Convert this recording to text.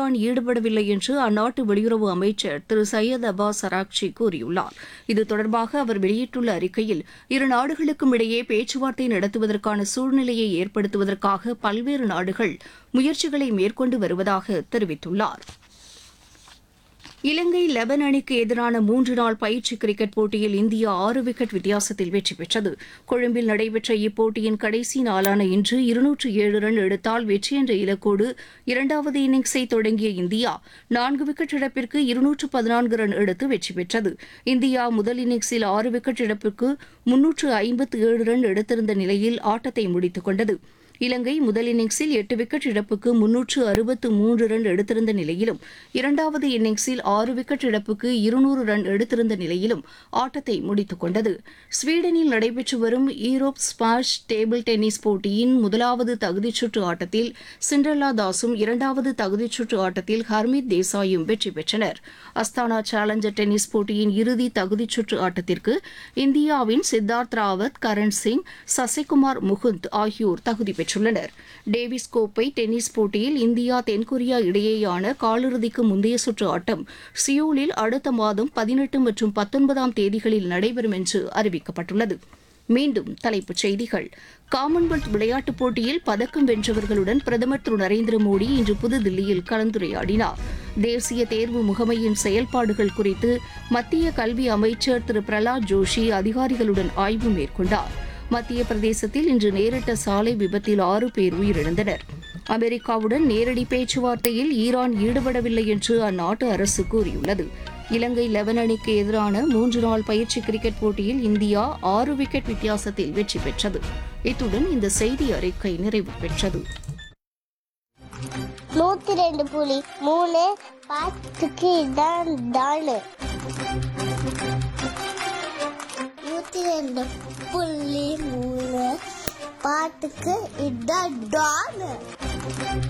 Iran ஈடுபடவில்லை என்று அந்நாட்டு வெளியுறவு அமைச்சர் திரு சையத் அப்பாஸ் அராக்சி கூறியுள்ளார் இது தொடர்பாக அவர் வெளியிட்டுள்ள அறிக்கையில் இரு நாடுகளுக்கும் இடையே பேச்சுவார்த்தை நடத்துவதற்கான சூழ்நிலையை ஏற்படுத்துவதற்காக பல்வேறு நாடுகள் முயற்சிகளை மேற்கொண்டு வருவதாக தெரிவித்துள்ளார் இலங்கை லெபன் அணிக்கு எதிரான மூன்று நாள் பயிற்சி கிரிக்கெட் போட்டியில் இந்தியா ஆறு விக்கெட் வித்தியாசத்தில் வெற்றி பெற்றது கொழும்பில் நடைபெற்ற இப்போட்டியின் கடைசி நாளான இன்று இருநூற்று ஏழு ரன் எடுத்தால் வெற்றி என்ற இலக்கோடு இரண்டாவது இன்னிங்ஸை தொடங்கிய இந்தியா நான்கு விக்கெட் இழப்பிற்கு இருநூற்று பதினான்கு ரன் எடுத்து வெற்றி பெற்றது இந்தியா முதல் இன்னிங்ஸில் ஆறு விக்கெட் இழப்பிற்கு முன்னூற்று ஐம்பத்து ஏழு ரன் எடுத்திருந்த நிலையில் ஆட்டத்தை முடித்துக் கொண்டது இலங்கை முதல் இன்னிங்ஸில் எட்டு விக்கெட் இழப்புக்கு முன்னூற்று அறுபத்து மூன்று ரன் எடுத்திருந்த நிலையிலும் இரண்டாவது இன்னிங்ஸில் ஆறு விக்கெட் இழப்புக்கு இருநூறு ரன் எடுத்திருந்த நிலையிலும் ஆட்டத்தை முடித்துக் கொண்டது ஸ்வீடனில் நடைபெற்று வரும் ஈரோப் ஸ்பாஷ் டேபிள் டென்னிஸ் போட்டியின் முதலாவது தகுதிச் சுற்று ஆட்டத்தில் சிண்ட்ரல்லா தாஸும் இரண்டாவது தகுதிச் சுற்று ஆட்டத்தில் ஹர்மித் தேசாயும் வெற்றி பெற்றனர் அஸ்தானா சேலஞ்சர் டென்னிஸ் போட்டியின் இறுதி தகுதிச் சுற்று ஆட்டத்திற்கு இந்தியாவின் சித்தார்த் ராவத் கரண் சிங் சசிகுமார் முகுந்த் ஆகியோர் தகுதி பெற்றுள்ளனர் டேவிஸ் கோப்பை டென்னிஸ் போட்டியில் இந்தியா தென்கொரியா இடையேயான காலிறுதிக்கு முந்தைய சுற்று ஆட்டம் சியோலில் அடுத்த மாதம் பதினெட்டு மற்றும் பத்தொன்பதாம் தேதிகளில் நடைபெறும் என்று அறிவிக்கப்பட்டுள்ளது மீண்டும் தலைப்புச் செய்திகள் காமன்வெல்த் விளையாட்டுப் போட்டியில் பதக்கம் வென்றவர்களுடன் பிரதமர் திரு நரேந்திர மோடி இன்று புதுதில்லியில் கலந்துரையாடினார் தேசிய தேர்வு முகமையின் செயல்பாடுகள் குறித்து மத்திய கல்வி அமைச்சர் திரு பிரலாத் ஜோஷி அதிகாரிகளுடன் ஆய்வு மேற்கொண்டார் மத்திய பிரதேசத்தில் இன்று நேரிட்ட சாலை விபத்தில் ஆறு பேர் உயிரிழந்தனர் அமெரிக்காவுடன் நேரடி பேச்சுவார்த்தையில் ஈரான் ஈடுபடவில்லை என்று அந்நாட்டு அரசு கூறியுள்ளது இலங்கை லெவன் அணிக்கு எதிரான மூன்று நாள் பயிற்சி கிரிக்கெட் போட்டியில் இந்தியா ஆறு விக்கெட் வித்தியாசத்தில் வெற்றி பெற்றது இத்துடன் இந்த செய்தி அறிக்கை நிறைவு பெற்றது நூத்தி ரெண்டு புலி மூணு பாட்டுக்கு இதான் தானு நூத்தி ரெண்டு புள்ளி மூணு பாட்டுக்கு இதான் டானு